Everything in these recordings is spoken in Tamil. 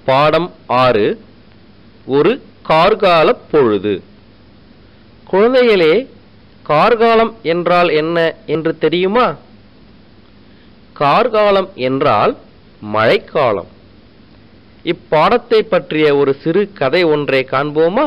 பாடம் ஆறு ஒரு கார்காலப் பொழுது குழந்தைகளே கார்காலம் என்றால் என்ன என்று தெரியுமா கார்காலம் என்றால் மழைக்காலம் இப்பாடத்தை பற்றிய ஒரு சிறு கதை ஒன்றை காண்போமா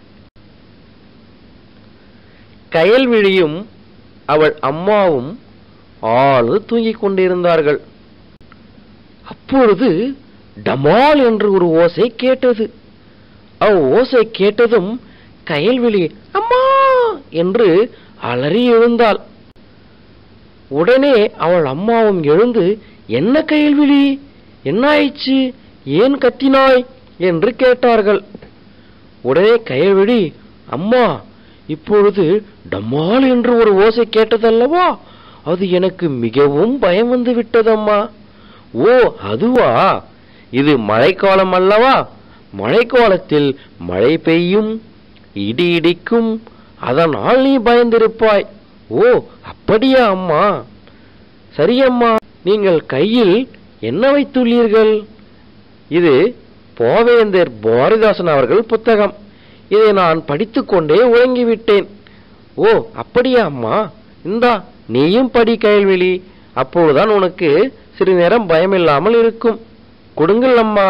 கயல்விழியும் அவள் அம்மாவும் ஆளு தூங்கிக் கொண்டிருந்தார்கள் அப்பொழுது டமால் என்று ஒரு ஓசை கேட்டது அவ் ஓசை கேட்டதும் கயல்விழி அம்மா என்று அலறி எழுந்தாள் உடனே அவள் அம்மாவும் எழுந்து என்ன கயல்விழி என்ன ஆயிடுச்சு ஏன் கத்தினாய் என்று கேட்டார்கள் உடனே கயல்விழி அம்மா இப்பொழுது டம்மால் என்று ஒரு ஓசை கேட்டதல்லவா அது எனக்கு மிகவும் பயம் வந்து விட்டதம்மா ஓ அதுவா இது மழைக்காலம் அல்லவா மழைக்காலத்தில் மழை பெய்யும் இடி இடிக்கும் அதனால் நீ பயந்திருப்பாய் ஓ அப்படியா அம்மா சரி அம்மா நீங்கள் கையில் என்ன வைத்துள்ளீர்கள் இது போவேந்தர் பாரதிதாசன் அவர்கள் புத்தகம் இதை நான் படித்துக்கொண்டே உறங்கிவிட்டேன் ஓ அப்படியா அம்மா இந்தா நீயும் படி கைல்வெளி அப்பொழுதுதான் உனக்கு சிறு நேரம் பயமில்லாமல் இருக்கும் கொடுங்கள் அம்மா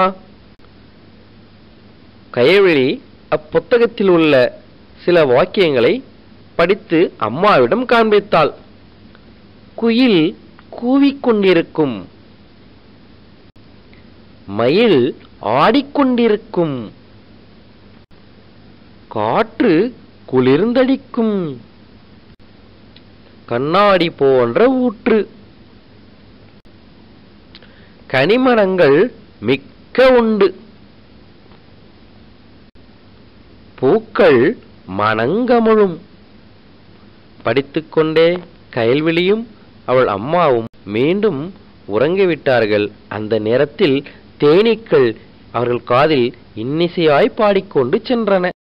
கையவெளி அப்புத்தகத்தில் உள்ள சில வாக்கியங்களை படித்து அம்மாவிடம் காண்பித்தாள் குயில் கூவிக்கொண்டிருக்கும் மயில் ஆடிக்கொண்டிருக்கும் காற்று குளிர்ந்தடிக்கும் கண்ணாடி போன்ற ஊற்று கனிமரங்கள் மிக்க உண்டு பூக்கள் மனங்கமழும் படித்துக்கொண்டே கயல்விழியும் அவள் அம்மாவும் மீண்டும் உறங்கிவிட்டார்கள் அந்த நேரத்தில் தேனீக்கள் அவர்கள் காதில் இன்னிசையாய் பாடிக்கொண்டு சென்றன